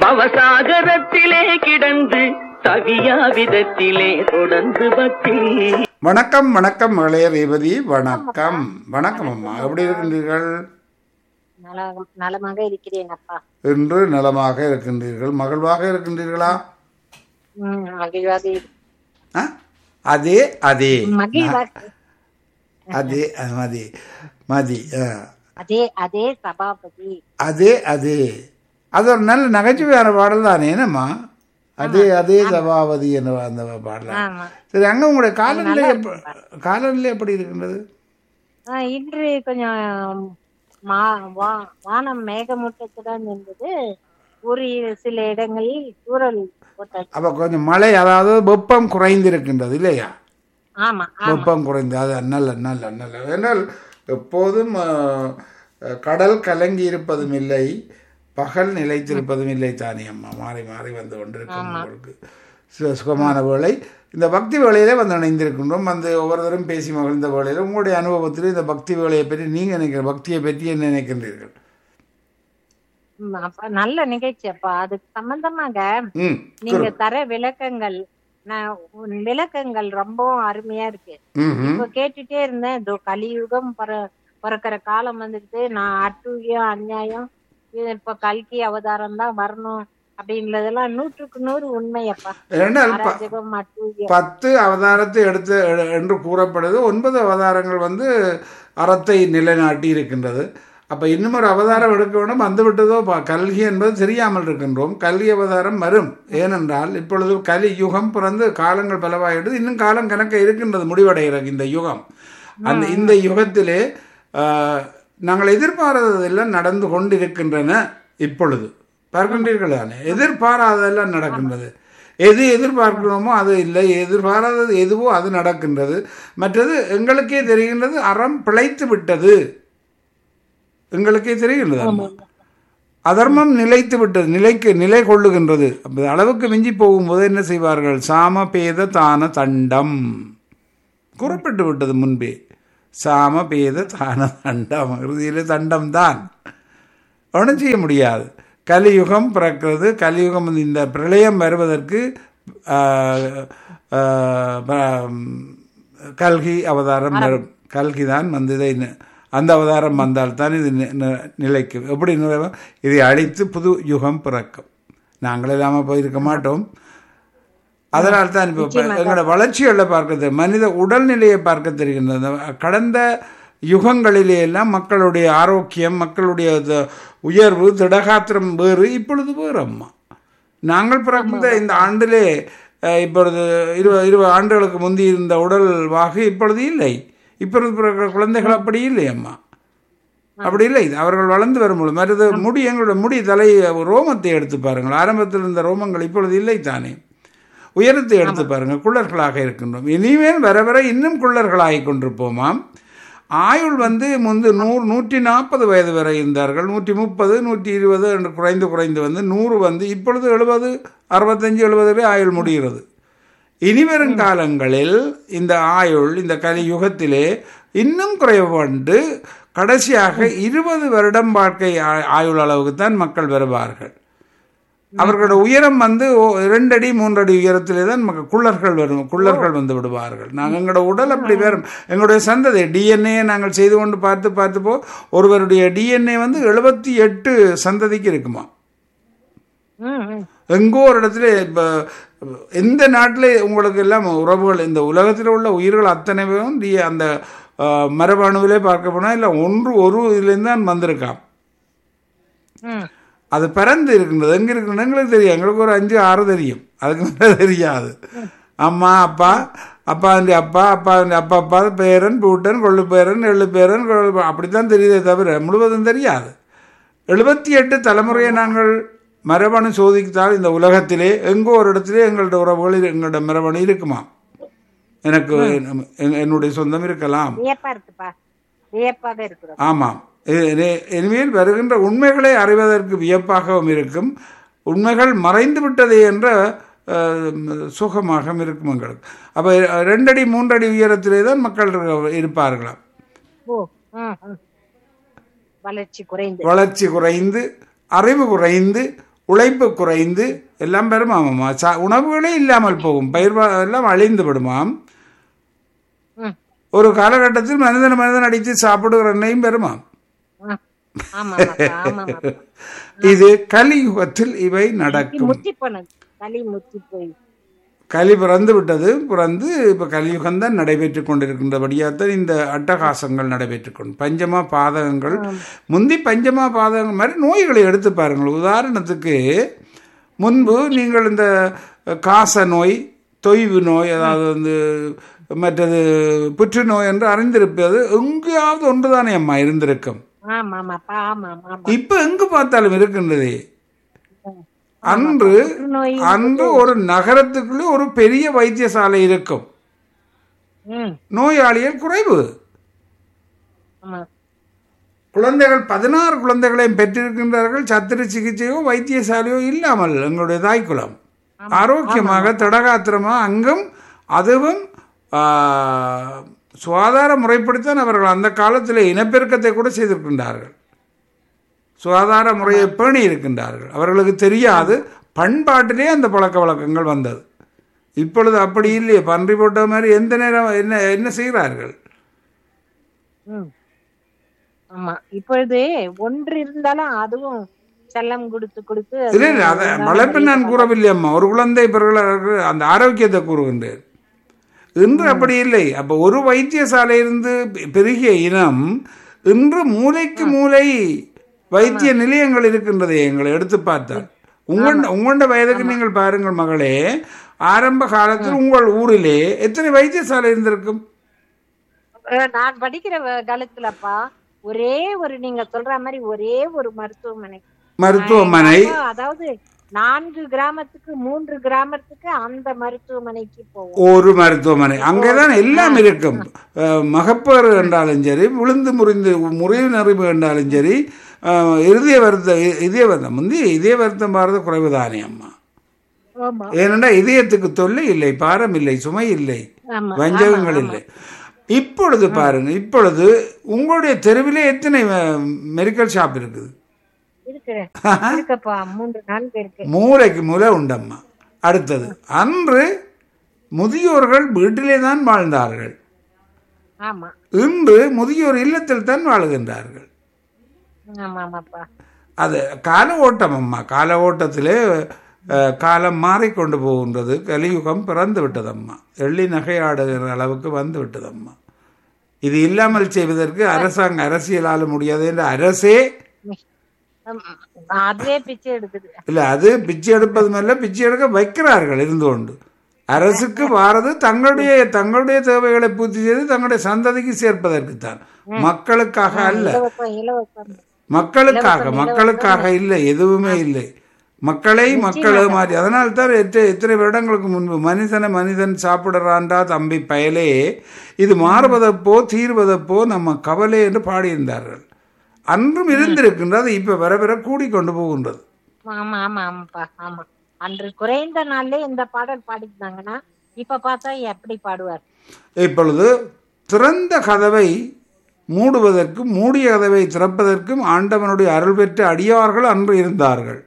பவசாகரத்திலே கிடந்து தவியா விதத்திலே தொடர்ந்து பக்தி வணக்கம் வணக்கம் மகளே ரேவதி வணக்கம் வணக்கம் அம்மா எப்படி இருக்கின்றீர்கள் நல- நலமாக இருக்கிறேன் அப்பா என்று நலமாக இருக்கின்றீர்கள் மகிழ்வாக இருக்கின்றீர்களா ம், மகிழ்வாக இரு- ஆ? அதே அதே மகிழ்வாக அதே அஹ், மதி மதி ஆ. அதே அதே சபாபதி அதே அதே அது ஒரு நல்ல நகைச்சுவையான பாடல் தானே என்னம்மா அதே அதே சபாபதி என்ற அந்த பாடல் ஆமா சரி அங்க உங்களுடைய காலநிலை எப்ப- காலநிலை எப்படி இருக்கின்றது ஆ, இன்று கொஞ்சம் மா வா- வானம் மேகமூட்டத்துடன் இருந்தது ஒரு சில இடங்களில் தூறல் போட்டது அப்ப கொஞ்சம் மழை அதாவது வெப்பம் குறைந்திருக்கின்றது இல்லையா ஆமா ஆமா வெப்பம் குறைந்து அது நல்ல நல்ல நல்ல ஏனால் எப்போதும் அஹ், கடல் கலங்கி இருப்பதும் இல்லை பகல் நிலைத்திருப்பதும் இல்லை தானே அம்மா மாறி மாறி வந்து கொண்டிருக்கும் உங்களுக்கு சு- சுகமான வேளை இந்த பக்தி வேளையிலே வந்து இணைந்திருக்கின்றோம் வந்து ஒவ்வொருத்தரும் பேசி மகிழ்ந்த வேளையில் உங்களுடைய அனுபவத்தில் இந்த பக்தி வேலையை பற்றி நீங்கள் நினைக்கிற பக்தியை பற்றி என்ன நினைக்கின்றீர்கள் ம், அப்பா நல்ல நிகழ்ச்சி அப்பா அதுக்கு சம்பந்தமாக ம் நீங்க தர விளக்கங்கள் நான் உன் விளக்கங்கள் ரொம்பவும் அருமையா இருக்கு ம் ம் இப்ப கேட்டுட்டே இருந்தேன் இதோ கலியுகம் பிற பிறக்கிற காலம் வந்துடுது நான் அட்டூழியம் அநியாயம் இது இப்ப கல்கி அவதாரம் தான் வரணும் அப்படின்றதெல்லாம் நூற்றுக்கு நூறு உண்மையப்பா ஏனால் ப- அராஜகம் அட்டூழியம் பத்து அவதாரத்தை எடுத்து எ- என்று கூறப்படுது ஒன்பது அவதாரங்கள் வந்து அறத்தை நிலைநாட்டி இருக்கின்றது அப்ப இன்னும் ஒரு அவதாரம் எடுக்க வேண்டும் வந்து விட்டதோ பா- கல்கி என்பது தெரியாமல் இருக்கின்றோம் கல்கி அவதாரம் வரும் ஏனென்றால் இப்பொழுது கலி யுகம் பிறந்து காலங்கள் பலவாயிடுது இன்னும் காலம் கணக்க இருக்கின்றது முடிவடைகிறது இந்த யுகம் அந்த இந்த யுகத்திலே ஆஹ், நாங்கள் எதிர்பாராததெல்லாம் நடந்து கொண்டிருக்கின்றன இப்பொழுது பார்க்கின்றீர்கள் தானே எதிர்பாராததெல்லாம் நடக்கின்றது எது எதிர்பார்க்கிறோமோ அது இல்லை எதிர்பாராதது எதுவோ அது நடக்கின்றது மற்றது எங்களுக்கே தெரிகின்றது அறம் பிழைத்து விட்டது எங்களுக்கே தெரிகின்றது அம்மா. அதர்மம் நிலைத்து விட்டது நிலைக்கு நிலை கொள்ளுகின்றது அப்ப அளவுக்கு மிஞ்சி போகும்போது என்ன செய்வார்கள் சாம பேத தான தண்டம் கூறப்பட்டு விட்டது முன்பே சாம பேத தான தண்டம் இறுதியிலே தண்டம் தான் ஒன்றும் செய்ய முடியாது கலியுகம் பிறக்கிறது கலியுகம் வந்து இந்த பிரளயம் வருவதற்கு ஆஹ், ஆஹ், ப- கல்கி அவதாரம் வரும் கல்கி தான் வந்து இதை நி- அந்த அவதாரம் வந்தால்தான் இது நி- நி- நிலைக்கும் எப்படி நிறைவேறும்? இதை அழித்து புது யுகம் பிறக்கும் நாங்கள் இல்லாமல் போயிருக்க மாட்டோம் அதனால் தான் இப்போ எங்களோட வளர்ச்சிகளை பார்க்கிறது மனித உடல்நிலையை பார்க்க தெரிகின்றது கடந்த யுகங்களிலே எல்லாம் மக்களுடைய ஆரோக்கியம் மக்களுடைய த- உயர்வு திடகாத்திரம் வேறு இப்பொழுது வேறு அம்மா நாங்கள் பிறந்த இந்த ஆண்டிலே அஹ், இப்பொழுது இருபது இருபது ஆண்டுகளுக்கு முந்தி இருந்த உடல் வாகு இப்பொழுது இல்லை இப்பொழுது பிறக்கிற குழந்தைகள் அப்படி இல்லை அம்மா அப்படி இல்லை அவர்கள் வளர்ந்து வரும்பொழுது மற்றது முடி எங்களோட முடி தலை ரோமத்தை எடுத்து பாருங்கள் ஆரம்பத்தில் இருந்த ரோமங்கள் இப்பொழுது இல்லை தானே உயரத்தை எடுத்து பாருங்கள் குள்ளர்களாக இருக்கின்றோம் இனிமேல் வர வர இன்னும் குள்ளர்களாகி கொண்டிருப்போமாம் ஆயுள் வந்து முந்து நூறு நூற்றி நாற்பது வயது வரை இருந்தார்கள் நூற்றி முப்பது நூற்றி இருபது என்று குறைந்து குறைந்து வந்து நூறு வந்து இப்பொழுது எழுபது அறுபத்தஞ்சு எழுபது வரை ஆயுள் முடிகிறது இனிவரும் காலங்களில் இந்த ஆயுள் இந்த கலியுகத்திலே இன்னும் குறைவண்டு கடைசியாக இருபது வருடம் வாழ்க்கை ஆ- ஆயுள் அளவுக்கு தான் மக்கள் வருவார்கள் அவர்களோட உயரம் வந்து ஓ- இரண்டு அடி மூன்று அடி உயரத்திலே தான் மக்கள் குள்ளர்கள் வரும் குள்ளர்கள் வந்து விடுவார்கள் நாங்கள் எங்களோட உடல் அப்படி வரும் எங்களுடைய சந்ததி டிஎன்ஏ நாங்கள் செய்து கொண்டு பார்த்து பார்த்து போ ஒருவருடைய டிஎன்ஏ வந்து எழுபத்தி எட்டு சந்ததிக்கு இருக்குமா ம், ம். எங்கோ ஒரு இடத்துல இப்போ எந்த நாட்டில் உங்களுக்கு எல்லாம் உறவுகள் இந்த உலகத்தில் உள்ள உயிர்கள் அத்தனை பேரும் டி அந்த ஆஹ், மரபணுவிலே பார்க்க போனால் இல்லை ஒன்று ஒரு இதுலேருந்து தான் வந்திருக்கான் ம். அது பறந்து இருக்கின்றது எங்கே இருக்குன்னு எங்களுக்கு தெரியும் எங்களுக்கு ஒரு அஞ்சு ஆறு தெரியும் அதுக்கு மேலே தெரியாது அம்மா அப்பா அப்பாவுடைய அப்பா அப்பாவுடைய அப்பா அப்பா பேரன் பூட்டன் கொள்ளு பேரன் எள்ளு பேரன் கொள்ளு அப்படித்தான் தெரியுதே தவிர முழுவதும் தெரியாது எழுபத்தி எட்டு தலைமுறையை நாங்கள் மரபணு சோதித்தால் இந்த உலகத்திலே எங்கோ ஒரு இடத்திலே எங்களோட உறவுகள் எங்களோட மரபணு இருக்குமா எனக்கு என்- என்னுடைய சொந்தம் இருக்கலாம் வியப்பா இருக்குப்பா வியப்பாக இருக்கிறோம் ஆமாம் இ- இனி- இனிமேல் வருகின்ற உண்மைகளை அறிவதற்கு வியப்பாகவும் இருக்கும் உண்மைகள் மறைந்து விட்டதே என்ற அஹ், சுகமாக இருக்கும் எங்களுக்கு அப்போ ரெண்டடி மூன்றடி உயரத்திலே தான் மக்கள் இருக்க- இருப்பார்களாம் ஓ ம், ம். வளர்ச்சி குறைந்து வளர்ச்சி குறைந்து அறிவு குறைந்து உழைப்பு குறைந்து எல்லாம் பெருமாமம்மா சா உணவுகளே இல்லாமல் போகும் பயிர் வா- எல்லாம் அழிந்து விடுமாம் ம், ஒரு காலகட்டத்தில் மனிதன் மனிதன் அடித்து சாப்பிடுகிற எண்ணெயும் பெருமாம் ம். ஆமாமாப்பா, ஆமாமாப்பா. இது கலியுகத்தில் இவை நடக்கும் முத்தி போனது களி முத்தி போய் கலி பிறந்து விட்டது பிறந்து இப்ப கலியுகம் தான் நடைபெற்றுக் கொண்டிருக்கின்றபடியாத்தான் இந்த அட்டகாசங்கள் நடைபெற்றுக் கொண்டு பஞ்சமா பாதகங்கள் முந்தி பஞ்சமா பாதகங்கள் மாதிரி நோய்களை எடுத்து பாருங்கள் உதாரணத்துக்கு முன்பு நீங்கள் இந்த காச நோய் தொய்வு நோய் அதாவது வந்து மற்றது புற்றுநோய் என்று அறிந்திருப்பது எங்கேயாவது ஒன்றுதானே அம்மா இருந்திருக்கும் ஆமாமாப்பா ஆமாமா இப்ப எங்கு பார்த்தாலும் இருக்கின்றதே அன்று புற்றுநோய் அன்று ஒரு நகரத்துக்குள்ளே ஒரு பெரிய வைத்தியசாலை இருக்கும் ம் நோயாளிகள் குறைவு ஆமா குழந்தைகள் பதினாறு குழந்தைகளையும் பெற்றிருக்கின்றார்கள் சத்திர சிகிச்சையோ வைத்தியசாலையோ இல்லாமல் எங்களுடைய தாய்க்குலம் ஆரோக்கியமாக திடகாத்திரமா அங்கும் அதுவும் ஆ, சுகாதார முறைப்படித்தான் அவர்கள் அந்த காலத்தில் இனப்பெருக்கத்தை கூட செய்திருக்கின்றார்கள் சுகாதார முறையை பேணி இருக்கின்றார்கள் அவர்களுக்கு தெரியாது பண்பாட்டிலே அந்த பழக்க வழக்கங்கள் வந்தது இப்பொழுது அப்படி இல்லையே பன்றி போட்ட மாதிரி எந்த நேரம் என்ன என்ன செய்கிறார்கள் ம் ஆமா இப்பொழுது ஒன்று இருந்தாலும் அதுவும் செல்லம் கொடுத்து கொடுத்து அது இல்லை இல்லை அதை வளர்ப்பு நான் கூறவில்லை அம்மா ஒரு குழந்தை பிறகு அந்த ஆரோக்கியத்தை கூறுகின்றேன் இன்று அப்படி இல்லை அப்ப ஒரு வைத்தியசாலை இருந்து பெ- பெருகிய இனம் இன்று மூலைக்கு மூலை வைத்திய நிலையங்கள் இருக்கின்றது எங்களை எடுத்து பார்த்தால் உங்கள் உங்களோட வயதுக்கு நீங்கள் பாருங்கள் மகளே ஆரம்ப காலத்தில் உங்கள் ஊரிலே எத்தனை வைத்தியசாலை இருந்திருக்கும் அஹ் நான் படிக்கிற வ- காலத்துலப்பா ஒரே ஒரு நீங்க சொல்ற மாதிரி ஒரே ஒரு மருத்துவமனை மருத்துவமனை அப்பா, அதாவது நான்கு கிராமத்துக்கு மூன்று கிராமத்துக்கு அந்த மருத்துவமனைக்கு போவோம் ஒரு மருத்துவமனை அங்கேதான் எல்லாம் இருக்கும் அஹ், மகப்பேறு என்றாலும் சரி விழுந்து முறிந்து முறிவு நெறிவு என்றாலும் சரி அஹ், இருதய வருத்தம் இ- இதய வருத்தம் முந்தி இதய வருத்தம் பாரத குறைவுதானே அம்மா ஆமா ஏனென்றால் இதயத்துக்கு தொல்லை இல்லை பாரம் இல்லை சுமை இல்லை ஆமா வஞ்சகங்கள் இல்லை இப்பொழுது பாருங்க இப்பொழுது உங்களுடைய தெருவிலே எத்தனை மெடிக்கல் ஷாப் இருக்குது இருக்கு இருக்கப்பா மூன்று நான்கு இருக்கு மூளைக்கு மூளை உண்டம்மா அடுத்தது அன்று முதியோர்கள் வீட்டிலே தான் வாழ்ந்தார்கள் ஆமா இன்று முதியோர் இல்லத்தில் தான் வாழுகின்றார்கள் ஆமா ஆமாப்பா அது கால ஓட்டம் அம்மா கால ஓட்டத்திலே அஹ், காலம் மாறிக்கொண்டு போகின்றது கலியுகம் பிறந்து விட்டதம்மா எள்ளி நகையாடுகிற அளவுக்கு வந்து விட்டதம்மா இது இல்லாமல் செய்வதற்கு அரசாங்க அரசியலால முடியாது என்ற அரசே ஆமா. அதுவே பிச்சை எடுக்குது இல்ல அது பிச்சை எடுப்பது மேல பிச்சை எடுக்க வைக்கிறார்கள் இருந்து கொண்டு அரசுக்கு வாரது தங்களுடைய தங்களுடைய தேவைகளை பூர்த்தி செய்து தங்களுடைய சந்ததிக்கு சேர்ப்பதற்கு தான் மக்களுக்காக அல்ல இலவசம் இலவசம் மக்களுக்காக மக்களுக்காக இல்லை எதுவுமே இல்லை மக்களை மக்களை மாறி அதனால் தான் எட்டு எத்தனை வருடங்களுக்கு முன்பு மனிதனை மனிதன் சாப்பிடுறான்டா தம்பி பயலே இது மாறுவதப்போ தீர்வதப்போ நம்ம கவலை என்று பாடியிருந்தார்கள் அன்றும் இருந்திருக்கின்றது இப்ப வர வர கூடிக்கொண்டு போகின்றது ஆமா ஆமா ஆமாப்பா ஆமா அன்று குறைந்த நாள்ல இந்த பாடல் பாடிருந்தாங்கன்னா இப்ப பார்த்தா எப்படி பாடுவார் இப்பொழுது திறந்த கதவை மூடுவதற்கும் மூடிய கதவை திறப்பதற்கும் ஆண்டவனுடைய அருள் பெற்ற அடியார்கள் அன்று இருந்தார்கள்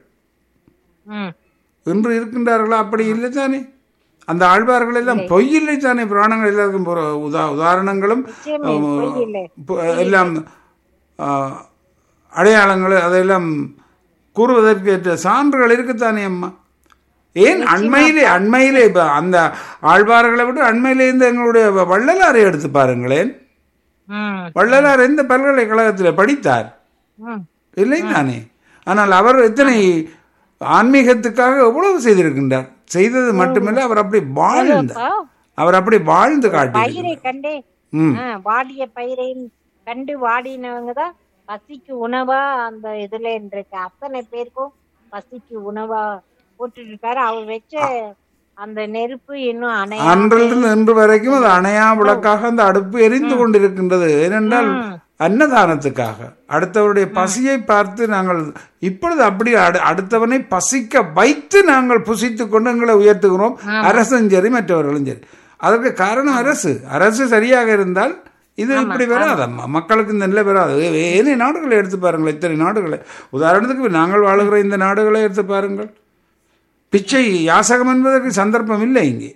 ம் இன்று இருக்கின்றார்களா அப்படி இல்லை தானே அந்த ஆழ்வார்கள் எல்லாம் பொய் இல்லை தானே புராணங்கள் எல்லாருக்கும் புற- உதா உதாரணங்களும் நிச்சயமே பொய் இல்லை பு- எல்லாம் ஆ, அடையாளங்கள் அதையெல்லாம் கூறுவதற்கு ஏற்ற சான்றுகள் இருக்குத்தானே அம்மா ஏன் அண்மையிலே அண்மையிலே இப்ப அந்த ஆழ்வார்களை விட்டு அண்மையிலே இருந்து எங்களுடைய வள்ளலாரை எடுத்து பாருங்களேன் ம் வள்ளலார் எந்த பல்கலைக்கழகத்தில் படித்தார் ம் இல்லை தானே ஆனால் அவர் எத்தனை ஆன்மீகத்துக்காக எவ்வளவு செய்திருக்கின்றார் செய்தது மட்டுமல்ல அவர் அப்படி வாழ்ந்தார் அப்பா, அவர் அப்படி வாழ்ந்து காட்டியிருக்கிறார் பயிரை கண்டே ம் ஆ, வாடிய பயிரை கண்டு வாடினவங்க தான் பசிக்கு உணவா அந்த இதுல இருக்கு அத்தனை பேருக்கும் பசிக்கு உணவா போட்டுட்டு இருக்காரு அவர் வச்ச அந்த நெருப்பு இன்னும் அணையா அன்றிலிருந்து இன்று வரைக்கும் அது அணையா விளக்காக அந்த அடுப்பு எரிந்து கொண்டிருக்கின்றது ஏனென்றால் அன்னதானத்துக்காக அடுத்தவருடைய பசியை பார்த்து நாங்கள் இப்பொழுது அப்படி அடு- அடுத்தவனை பசிக்க வைத்து நாங்கள் புசித்துக் கொண்டு எங்களை உயர்த்துகிறோம் அரசும் சரி மற்றவர்களும் சரி அதற்கு காரணம் அரசு அரசு சரியாக இருந்தால் இது இப்படி வராதம்மா மக்களுக்கு இந்த நிலை வராது ஏனைய நாடுகளை எடுத்து பாருங்கள் இத்தனை நாடுகளை உதாரணத்துக்கு நாங்கள் வாழுகிற இந்த நாடுகளை எடுத்து பாருங்கள் பிச்சை யாசகம் என்பதற்கு சந்தர்ப்பம் இல்லை இங்கே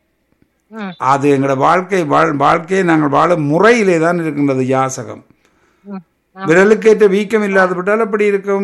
ம். அது எங்களோட வாழ்க்கை வாழ் வாழ்க்கையை நாங்கள் வாழும் முறையிலே தான் இருக்கின்றது யாசகம் ம். விரலுக்கேற்ற வீக்கம் இல்லாத விட்டால் அப்படி இருக்கும்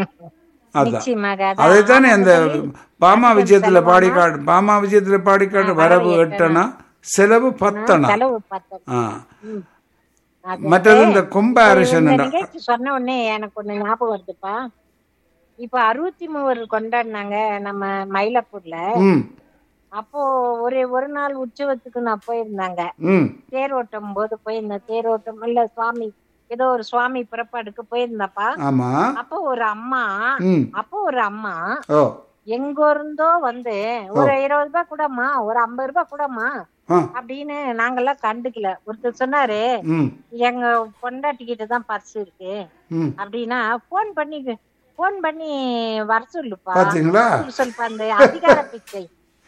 அதான் நிச்சயமாக அதான். அதைத்தானே அந்த பாமா விஜயத்துல பாடிக்காட்டு பாமா விஜயத்துல பாடிக்காட்டு வரவு எட்டனா செலவு பத்தனா செலவு பத்தம் ஆ ம். அது மற்றது இந்த கொம்பாரிசன் இந்த நிகழ்ச்சி சொன்ன உடனே எனக்கு ஒண்ணு ஞாபகம் வருதுப்பா இப்ப அறுபத்தி மூவர் கொண்டாடினாங்க நம்ம மயிலாப்பூர்ல ம் அப்போ ஒரு ஒரு நாள் உற்சவத்துக்கு நான் போயிருந்தாங்க ம் தேரோட்டம் போது போயிருந்தேன் தேரோட்டம் இல்ல சுவாமி ஏதோ ஒரு சுவாமி புறப்பாடுக்கு போயிருந்தப்பா ஆமா அப்போ ஒரு அம்மா ம் அப்போ ஒரு அம்மா ஓ எங்க இருந்தோ வந்து ஒரு இருபது ரூபாய் கூடமா ஒரு ஐம்பது ரூபாய் கூடமா ஆ அப்படின்னு நாங்கெல்லாம் கண்டுக்கல ஒருத்தர் சொன்னாரு ம் எங்க பொண்டாட்டிக்கிட்ட தான் பர்ஸ் இருக்கு ம் அப்படின்னா போன் பண்ணி போன் பண்ணி வர சொல்லுப்பா பாத்தீங்களா சொல்லுப்பா அந்த அதிகார பிச்சை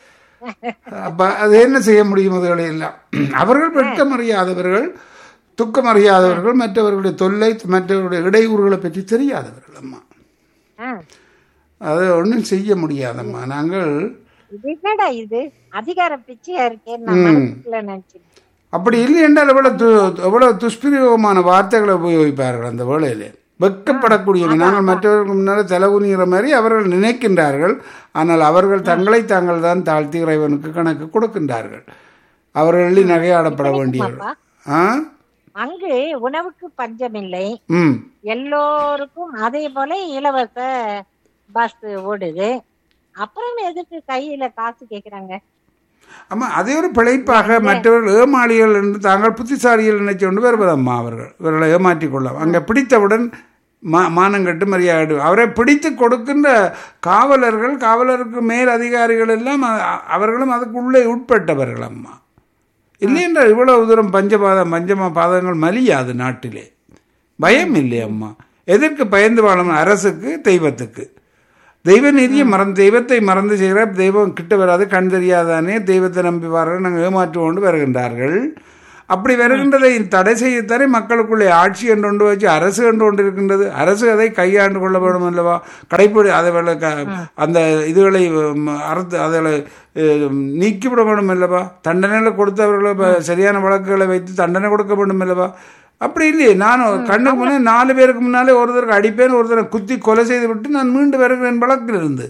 அப்ப அது என்ன செய்ய முடியும் அதுகளை எல்லாம் அவர்கள் வெட்கம் அறியாதவர்கள் துக்கம் அறியாதவர்கள் மற்றவர்களுடைய தொல்லை மற்றவர்களுடைய இடையூறுகளை பற்றி தெரியாதவர்கள் அம்மா ஆ, அதை ஒன்றும் செய்ய முடியாதம்மா நாங்கள் இது என்னடா இது அதிகார பிச்சையா இருக்கேன்னு நான் மனசுக்குள்ள நினைச்சேன் அப்படி இல்லை என்றால் எவ்வளவு து எவ்வளவு துஷ்பிரயோகமான வார்த்தைகளை உபயோகிப்பார்கள் அந்த வேளையிலே வெட்கப்படக்கூடியவங்க நாங்கள் மற்றவர்களுக்கு முன்னால் தலைகுனிகிற மாதிரி அவர்கள் நினைக்கின்றார்கள் ஆனால் அவர்கள் தங்களை தாங்கள் தான் தாழ்த்தி இறைவனுக்கு கணக்கு கொடுக்கின்றார்கள் அவர்கள் எள்ளி நகையாடப்பட வேண்டியவர்கள் ஆ அங்கு உணவுக்கு பஞ்சமில்லை ம் எல்லோருக்கும் அதே போல இலவச பஸ் ஓடுது அப்புறம் எதுக்கு கையில காசு கேக்குறாங்க ஆமா அதே ஒரு பிழைப்பாக மற்றவர்கள் ஏமாளிகள் என்று தாங்கள் புத்திசாலிகள் நினைச்சு கொண்டு வருவதம்மா அவர்கள் இவர்களை ஏமாற்றிக் கொள்ளலாம் அங்கே பிடித்தவுடன் மா மானங்கட்டு மரியாதை அவரை பிடித்து கொடுக்கின்ற காவலர்கள் காவலருக்கு மேல் அதிகாரிகள் எல்லாம் அ- அவர்களும் அதுக்குள்ளே உட்பட்டவர்கள் அம்மா இல்லை என்றால் இவ்வளவு தூரம் பஞ்சபாதம் பஞ்சம பாதங்கள் மலியாது நாட்டிலே பயம் இல்லை அம்மா எதற்கு பயந்து வாழணும் அரசுக்கு தெய்வத்துக்கு தெய்வ நீதியை மறந்து தெய்வத்தை மறந்து செய்கிற தெய்வம் கிட்ட வராது கண் தெரியாதானே தெய்வத்தை நம்பி வார்கள் நாங்கள் ஏமாற்றி கொண்டு வருகின்றார்கள் அப்படி வருகின்றதை தடை செய்யத்தானே மக்களுக்குள்ளே ஆட்சி என்று ஒன்று வச்சு அரசு என்று ஒன்று இருக்கின்றது அரசு அதை கையாண்டு கொள்ள வேண்டும் அல்லவா கடைப்பிடி அதை வேலை க- அந்த இதுகளை ம், அறுத்து அதை நீக்கிவிட வேண்டும் அல்லவா தண்டனைகளை கொடுத்தவர்களை ப- சரியான வழக்குகளை வைத்து தண்டனை கொடுக்க வேண்டும் அல்லவா அப்படி இல்லையே நான் கண்ணுக்கு முன்னே நாலு பேருக்கு முன்னாலே ஒருத்தருக்கு அடிப்பேன் ஒருத்தரை குத்தி கொலை செய்து விட்டு நான் மீண்டு வருகிறேன் வழக்கில் இருந்து